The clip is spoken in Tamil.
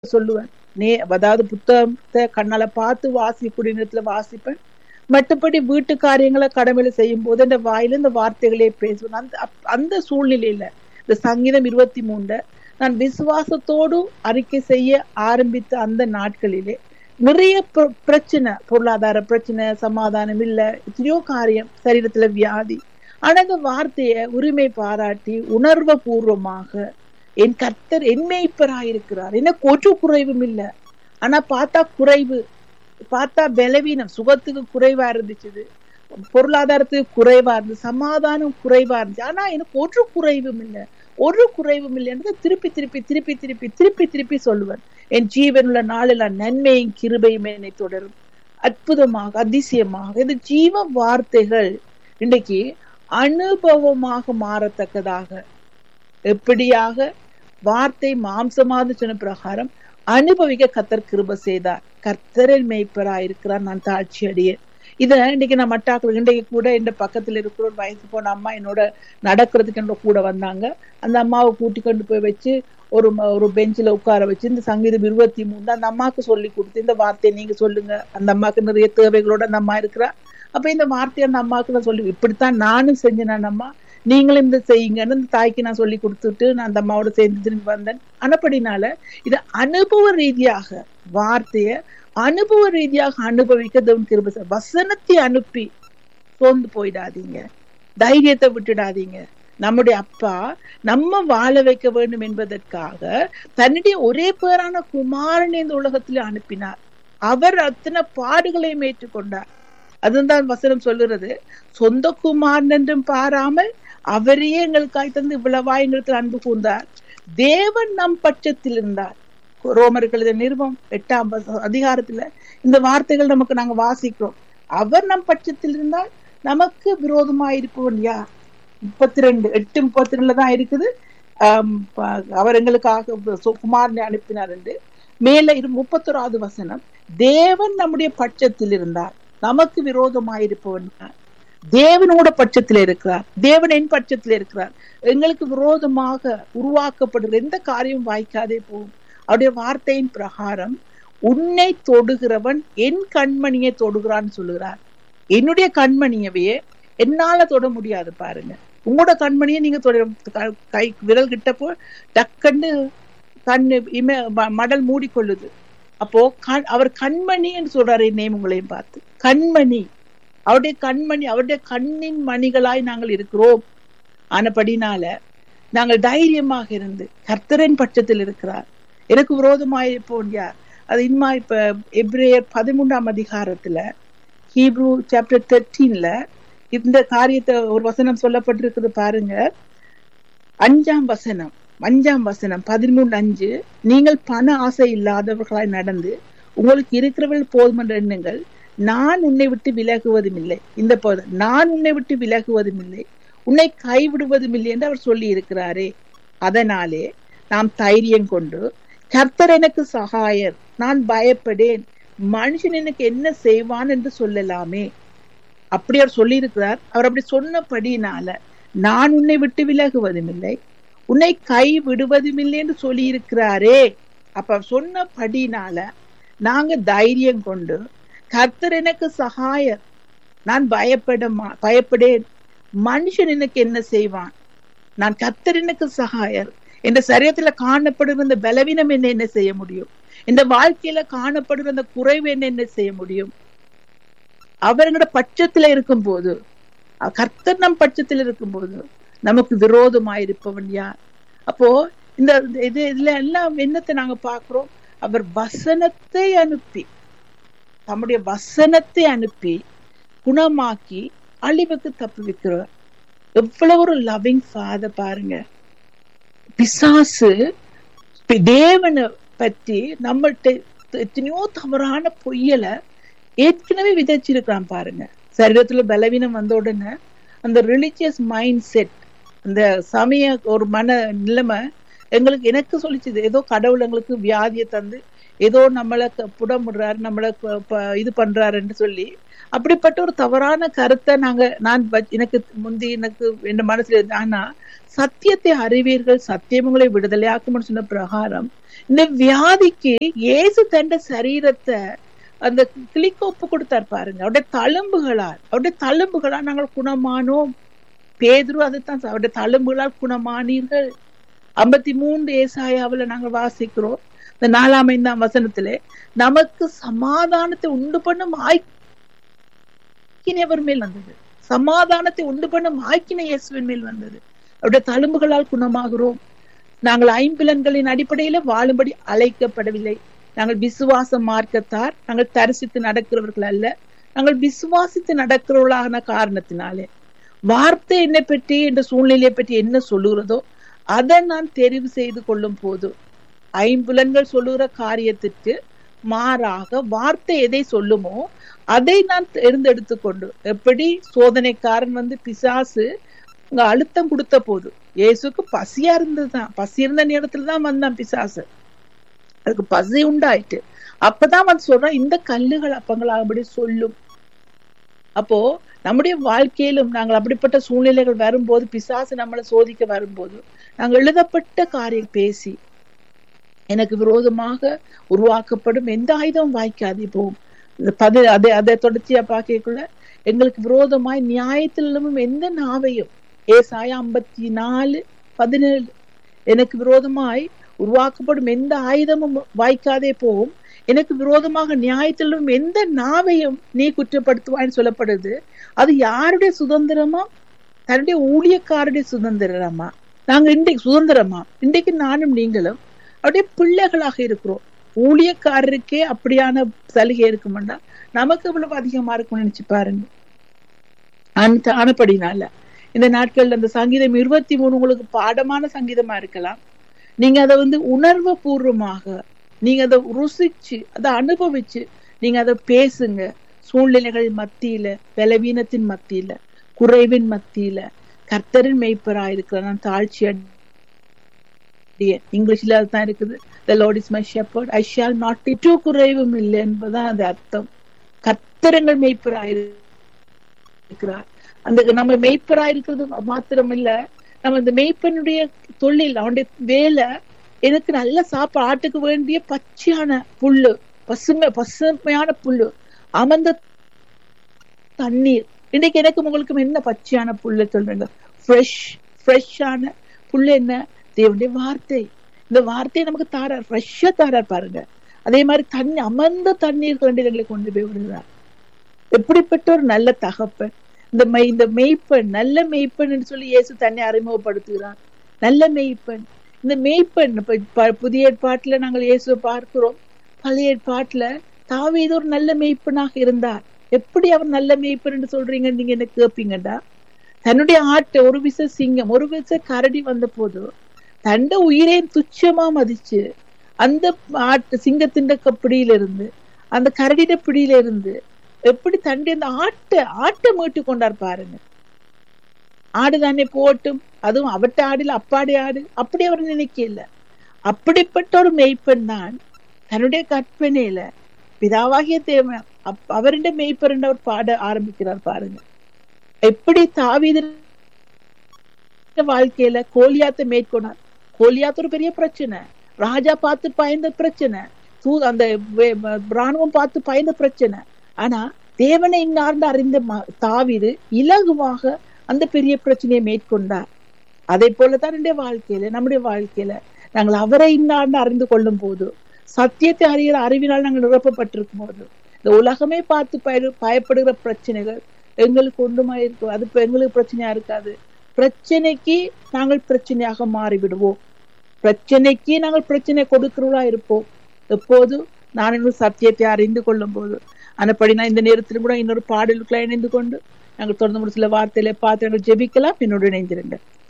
சொல்லுவேன் நே அதாவது புத்தகத்தை கண்ணால பார்த்து வாசிக்கூடிய நேரத்துல வாசிப்பேன் மற்றபடி வீட்டு காரியங்களை கடமையில செய்யும் போது இந்த வாயில இந்த வார்த்தைகளே பேசுவேன் அந்த அப்- அந்த சூழ்நிலையில இந்த சங்கீதம் இருபத்தி மூணுல நான் விசுவாசத்தோடு அறிக்கை செய்ய ஆரம்பித்த அந்த நாட்களிலே நிறைய பிர- பிரச்சனை பொருளாதார பிரச்சனை சமாதானம் இல்ல எத்தனையோ காரியம் சரீரத்துல வியாதி ஆனா இந்த வார்த்தைய உரிமை பாராட்டி உணர்வு பூர்வமாக என் கர்த்தர் என் மேய்ப்பராயிருக்கிறார் எனக்கு ஒரு குறைவும் இல்ல ஆனா பார்த்தா குறைவு பார்த்தா பலவீனம் சுகத்துக்கு குறைவா இருந்துச்சு பொருளாதாரத்துக்கு குறைவா இருந்துச்சு சமாதானம் குறைவா இருந்துச்சு ஆனா எனக்கு ஒரு குறைவும் இல்லை ஒரு குறைவும் இல்லைன்னு திருப்பி திருப்பி திருப்பி திருப்பி திருப்பி திருப்பி சொல்லுவேன் என் ஜீவனுள்ள நாளில் நன்மையும் கிருபையும் என்னை தொடரும் அற்புதமாக அதிசயமாக இந்த ஜீவ வார்த்தைகள் இன்னைக்கு அனுபவமாக மாறத்தக்கதாக எப்படியாக வார்த்தை மாம்சமாக சொன்ன பிரகாரம் அனுபவிக்க கத்தர் கிருப செய்தார் கர்த்தரின் மேய்ப்பராய் இருக்கிறார் நான் தாழ்ச்சி அடியேன் இத இன்னைக்கு நான் மட்டாக்கள் இன்றைக்கு கூட இந்த பக்கத்துல இருக்கிற ஒரு வயசு போன அம்மா என்னோட நடக்கிறதுக்கு என்னோட கூட வந்தாங்க அந்த அம்மாவை கூட்டி கொண்டு போய் வச்சு ஒரு ம- ஒரு பெஞ்சில உட்கார வச்சு இந்த சங்கீதம் இருபத்தி மூணு அந்த அம்மாவுக்கு சொல்லி கொடுத்து இந்த வார்த்தையை நீங்க சொல்லுங்க அந்த அம்மாவுக்கு நிறைய தேவைகளோட அந்த அம்மா இருக்கிறா அப்ப இந்த வார்த்தையை அந்த அம்மாவுக்கு நான் சொல்லி இப்படித்தான் நானும் செஞ்சேன் நான் அம்மா நீங்களும் இந்த செய்யுங்கன்னு இந்த தாய்க்கு நான் சொல்லி கொடுத்துட்டு நான் அந்த அம்மாவோட சேர்ந்து திரும்பி வந்தேன் அனப்படினால இது அனுபவ ரீதியாக வார்த்தைய அனுபவ ரீதியாக அனுபவிக்க தேவன் கிருபை செய்வார். வசனத்தை அனுப்பி சோர்ந்து போயிடாதீங்க தைரியத்தை விட்டுடாதீங்க நம்முடைய அப்பா நம்ம வாழ வைக்க வேண்டும் என்பதற்காக தன்னுடைய ஒரே பேரான குமாரனை இந்த உலகத்திலே அனுப்பினார் அவர் அத்தனை பாடுகளையும் ஏற்றுக்கொண்டார் அதுதான் வசனம் சொல்லுறது சொந்த குமாரன் என்றும் பாராமல் அவரையே எங்களுக்காய் தந்து இவ்வளவா எங்களுக்கு அன்பு கூர்ந்தார் தேவன் நம் பட்சத்தில் இருந்தார் ரோமர்கள் நிருபம் எட்டாம் வச- அதிகாரத்துல இந்த வார்த்தைகள் நமக்கு நாங்க வாசிக்கிறோம் அவர் நம் பட்சத்தில் இருந்தால் நமக்கு விரோதமாயிருப்பவன் யார் முப்பத்தி ரெண்டு எட்டு முப்பத்தி ரெண்டுல தான் இருக்குது ஆம், ப- அவர் எங்களுக்காக சு- குமாரனை அனுப்பினார் என்று மேல இரு முப்பத்தொராவது வசனம் தேவன் நம்முடைய பட்சத்தில் இருந்தார் நமக்கு விரோதமாயிருப்பவன் யார் தேவனோட பட்சத்தில் இருக்கிறார் தேவன் என் பட்சத்தில் இருக்கிறார் எங்களுக்கு விரோதமாக உருவாக்கப்படுகிற எந்த காரியம் வாய்க்காதே போகும் அவருடைய வார்த்தையின் பிரகாரம் உன்னை தொடுகிறவன் என் கண்மணியை தொடுகிறான்னு சொல்லுகிறார் என்னுடைய கண்மணியவையே என்னால தொட முடியாது பாருங்க உங்களோட கண்மணியை நீங்க தொட க- கை விரல் கிட்டப்போ டக்குன்னு கண்ணு இம ம- மடல் மூடிக்கொள்ளுது அப்போ கண் அவர் கண்மணி என்று சொல்றாரு என்னையும் உங்களையும் பார்த்து கண்மணி அவருடைய கண்மணி அவருடைய கண்ணின் மணிகளாய் நாங்கள் இருக்கிறோம் ஆனபடினால நாங்கள் தைரியமாக இருந்து கர்த்தரின் பட்சத்தில் இருக்கிறார் எனக்கு விரோதமாய் இருப்போன் யார் அது இன்மா இப்ப எப்ரேயர் பதிமூன்றாம் அதிகாரத்துல ஹீப்ரூ சாப்டர் தேர்ட்டீன்ல இந்த காரியத்தை ஒரு வசனம் சொல்லப்பட்டிருக்குது பாருங்க அஞ்சாம் வசனம் அஞ்சாம் வசனம் பதிமூணு அஞ்சு நீங்கள் பண ஆசை இல்லாதவர்களாய் நடந்து உங்களுக்கு இருக்கிறவர்கள் போதும் என்ற எண்ணுங்கள் நான் உன்னை விட்டு விலகுவதும் இல்லை இந்த போதும் நான் உன்னை விட்டு விலகுவதும் இல்லை உன்னை கைவிடுவதும் இல்லை என்று அவர் சொல்லி இருக்கிறாரே அதனாலே நாம் தைரியம் கொண்டு கர்த்தர் எனக்கு சகாயர் நான் பயப்படேன் மனுஷன் எனக்கு என்ன செய்வான் என்று சொல்லலாமே அப்படி அவர் சொல்லியிருக்கிறார் அவர் அப்படி சொன்னபடினால நான் உன்னை விட்டு விலகுவதும் இல்லை உன்னை கை விடுவதும் இல்லை என்று சொல்லி இருக்கிறாரே அப்ப அவர் சொன்னபடினால நாங்க தைரியம் கொண்டு கர்த்தர் எனக்கு சகாயர் நான் பயப்பட மா- பயப்படேன் மனுஷன் எனக்கு என்ன செய்வான் நான் கர்த்தர் எனக்கு சகாயர் இந்த சரீரத்துல காணப்படுகிற இந்த பலவீனம் என்ன என்ன செய்ய முடியும் இந்த வாழ்க்கையில காணப்படுகிற அந்த குறைவு என்ன என்ன செய்ய முடியும் அவர்களோட பட்சத்துல இருக்கும் போது கர்த்தர் நம் பட்சத்தில் இருக்கும் போது நமக்கு விரோதமாயிருப்பவன் யார் அப்போ இந்த இது இதுல எல்லாம் என்னத்தை நாங்க பாக்குறோம் அவர் வசனத்தை அனுப்பி தம்முடைய வசனத்தை அனுப்பி குணமாக்கி அழிவுக்கு தப்புவிக்கிறார் எவ்வளவு ஒரு லவ்விங் ஃபாதர் பாருங்க பிசாசு பி- தேவனை பற்றி நம்மள்ட்ட எத்தனையோ தவறான பொய்யலை ஏற்கனவே விதைச்சிருக்கான் பாருங்க சரீரத்துல பலவீனம் வந்த உடனே அந்த ரிலிஜியஸ் மைண்ட் செட் அந்த சமய ஒரு மன நிலைமை எங்களுக்கு எனக்கு சொல்லிச்சுது ஏதோ கடவுள் எங்களுக்கு வியாதியை தந்து ஏதோ நம்மளை க- புடமுடுறாரு நம்மளை ப- ப- இது பண்றாருன்னு சொல்லி அப்படிப்பட்ட ஒரு தவறான கருத்தை நாங்க நான் வச்- எனக்கு முந்தி எனக்கு என் மனசுல இருந்து ஆனா சத்தியத்தை அறிவீர்கள் சத்தியம் உங்களை விடுதலையாக்கும்னு சொன்ன பிரகாரம் இந்த வியாதிக்கு இயேசு தண்ட சரீரத்தை அந்த கிளிக்கு ஒப்பு கொடுத்தார் பாருங்க அவருடைய தழும்புகளால் அவருடைய தழும்புகளால் நாங்கள் குணமானோம் பேதுரு அதுதான் சொ- அவருடைய தழும்புகளால் குணமானீர்கள் ஐம்பத்தி மூன்று ஏசாயாவுல நாங்கள் வாசிக்கிறோம் இந்த நாலாம் ஐந்தாம் வசனத்திலே நமக்கு சமாதானத்தை உண்டு பண்ணும் ஆய்க்கினை அவர் மேல் வந்தது சமாதானத்தை உண்டு பண்ணும் ஆய்க்கினை இயேசுவின் மேல் வந்தது அவருடைய தழும்புகளால் குணமாகிறோம் நாங்கள் ஐம்பிலன்களின் அடிப்படையில வாழும்படி அழைக்கப்படவில்லை நாங்கள் விசுவாச மார்க்கத்தார் நாங்கள் தரிசித்து நடக்கிறவர்கள் அல்ல நாங்கள் விசுவாசித்து நடக்கிறவர்களான காரணத்தினாலே வார்த்தை என்னை பற்றி என்ற சூழ்நிலையை பற்றி என்ன சொல்லுகிறதோ அதை நான் தெரிவு செய்து கொள்ளும் போது ஐம்புலன்கள் சொல்லுகிற காரியத்திற்கு மாறாக வார்த்தை எதை சொல்லுமோ அதை நான் தேர்ந்தெடுத்து கொண்டு எப்படி சோதனைக்காரன் வந்து பிசாசு அங்க அழுத்தம் கொடுத்த போது இயேசுக்கு பசியா இருந்ததுதான் பசி இருந்த நேரத்துல தான் வந்தான் பிசாசு அதுக்கு பசி உண்டாயிட்டு அப்பதான் வந்து சொல்றான் இந்த கல்லுகள் அப்பங்களாகும்படி சொல்லும் அப்போ நம்முடைய வாழ்க்கையிலும் நாங்கள் அப்படிப்பட்ட சூழ்நிலைகள் வரும்போது பிசாசு நம்மளை சோதிக்க வரும்போது நாங்கள் எழுதப்பட்ட காரியம் பேசி எனக்கு விரோதமாக உருவாக்கப்படும் எந்த ஆயுதம் வாய்க்காதே போகும் இந்த பதி அதை அதை தொடர்ச்சியா பார்க்கக்குள்ள எங்களுக்கு விரோதமாய் நியாயத்திலும் எந்த நாவையும் ஏசாயா ஐம்பத்தி நாலு பதினேழு எனக்கு விரோதமாய் உருவாக்கப்படும் எந்த ஆயுதமும் வாய்க்காதே போகும் எனக்கு விரோதமாக நியாயத்திலும் எந்த நாவையும் நீ குற்றப்படுத்துவான்னு சொல்லப்படுது அது யாருடைய சுதந்திரமா தன்னுடைய ஊழியக்காரருடைய சுதந்திரமா நாங்க இன்றைக்கு சுதந்திரமா இன்றைக்கு நானும் நீங்களும் அப்படியே பிள்ளைகளாக இருக்கிறோம் ஊழியக்காரருக்கே அப்படியான சலுகை இருக்குமெண்டா நமக்கு இவ்வளவு அதிகமா இருக்கும்னு நினைச்சு பாருங்க அந்த ஆனப்படினால இந்த நாட்கள்ல அந்த சங்கீதம் இருபத்தி மூணு உங்களுக்கு பாடமான சங்கீதமா இருக்கலாம் நீங்க அதை வந்து உணர்வு பூர்வமாக நீங்க அதை ருசிச்சு அதை அனுபவிச்சு நீங்க அதை பேசுங்க சூழ்நிலைகள் மத்தியில பலவீனத்தின் மத்தியில குறைவின் மத்தியில கர்த்தரின் மெய்ப்பரா இருக்கிற நான் தாழ்ச்சி அடையேன் இங்கிலீஷ்ல அதுதான் இருக்குது the lord is my shepherd I shall not do குறைவும் இல்லை என்பதுதான் அது அர்த்தம் கர்த்தரங்கள் மெய்ப்பரா இருக்கிறார் அந்த நம்ம மெய்ப்பரா இருக்கிறது மாத்திரம் இல்ல நம்ம இந்த மெய்ப்பனுடைய தொழில் அவனுடைய வேலை எனக்கு நல்ல சாப்பாடு ஆட்டுக்கு வேண்டிய பச்சையான புல்லு பசுமை பசுமையான புல்லு அமர்ந்த தண்ணீர் இன்னைக்கு எனக்கு உங்களுக்கும் என்ன பச்சையான புல்லு சொல்றீங்க ஃப்ரெஷ் ஃப்ரெஷ்ஷான புல்லு என்ன தேவனுடைய வார்த்தை இந்த வார்த்தையை நமக்கு தாரார் ஃப்ரெஷ்ஷா தாரார் பாருங்க அதே மாதிரி தண்ணி அமர்ந்த தண்ணீர் கண்டிதங்களை கொண்டு போய் விடுகிறார் எப்படிப்பட்ட ஒரு நல்ல தகப்பன் இந்த மெய் இந்த மெய்ப்பெண் நல்ல மெய்ப்பெண் என்று சொல்லி இயேசு தன்னை அறிமுகப்படுத்துகிறார் நல்ல மெய்ப்பெண் இந்த மெய்ப்பெண் இப்ப புதிய ஏற்பாட்டுல நாங்கள் இயேசுவை பார்க்கிறோம் பழைய ஏற்பாட்டுல தாவீது ஒரு நல்ல மெய்ப்பெண்ணாக இருந்தார் எப்படி அவர் நல்ல மெய்ப்பெண் என்று சொல்றீங்க நீங்க என்ன கேப்பீங்கடா தன்னுடைய ஆட்டை ஒரு விச சிங்கம் ஒரு விச கரடி வந்த போது தண்ட உயிரையும் துச்சமா மதிச்சு அந்த ஆட்டு சிங்கத்தின் பிடியில இருந்து அந்த கரடிட பிடியில இருந்து எப்படி தண்டி அந்த ஆட்டை ஆட்டை மீட்டு கொண்டார் பாருங்க ஆடு தானே போட்டும் அதுவும் அவட்ட ஆடில அப்பாடி ஆடு அப்படி அவர் நினைக்கல அப்படிப்பட்ட ஒரு மெய்ப்பெண் தான் தன்னுடைய கற்பனையில பிதாவாகிய தேவன் அவருடைய மெய்ப்பெருண்ட அவர் பாட ஆரம்பிக்கிறார் பாருங்க எப்படி தாவீது வாழ்க்கையில கோலியாத்தை மேற்கொண்டார் கோலியாத் ஒரு பெரிய பிரச்சனை ராஜா பார்த்து பயந்த பிரச்சனை தூ அந்த ராணுவம் பார்த்து பயந்த பிரச்சனை ஆனா தேவனை இன்னார்ந்து அறிந்த தாவிது இலகுவாக அந்த பெரிய பிரச்சனையை மேற்கொண்டார் அதே போலதான் என்னுடைய வாழ்க்கையில நம்முடைய வாழ்க்கையில நாங்கள் அவரை இன்னார்ந்து அறிந்து கொள்ளும் போது சத்தியத்தை அறிகிற அறிவினால் நாங்கள் நிரப்பப்பட்டிருக்கும் போது இந்த உலகமே பார்த்து பய பயப்படுகிற பிரச்சனைகள் எங்களுக்கு ஒன்றுமா இருக்கும் அது இப்ப எங்களுக்கு பிரச்சனையா இருக்காது பிரச்சனைக்கு நாங்கள் பிரச்சனையாக மாறிவிடுவோம் பிரச்சனைக்கு நாங்கள் பிரச்சனை கொடுக்கிறவளா இருப்போம் எப்போது நான் இன்னும் சத்தியத்தை அறிந்து கொள்ளும் போது ஆனப்படி நான் இந்த நேரத்திலும் கூட இன்னொரு பாடலுக்குள்ள இணைந்து கொண்டு நாங்கள் தொடர்ந்து ஒரு சில வார்த்தையில பார்த்து நாங்கள் ஜெபிக்கலாம் என்னோடு இணைந்திருங்க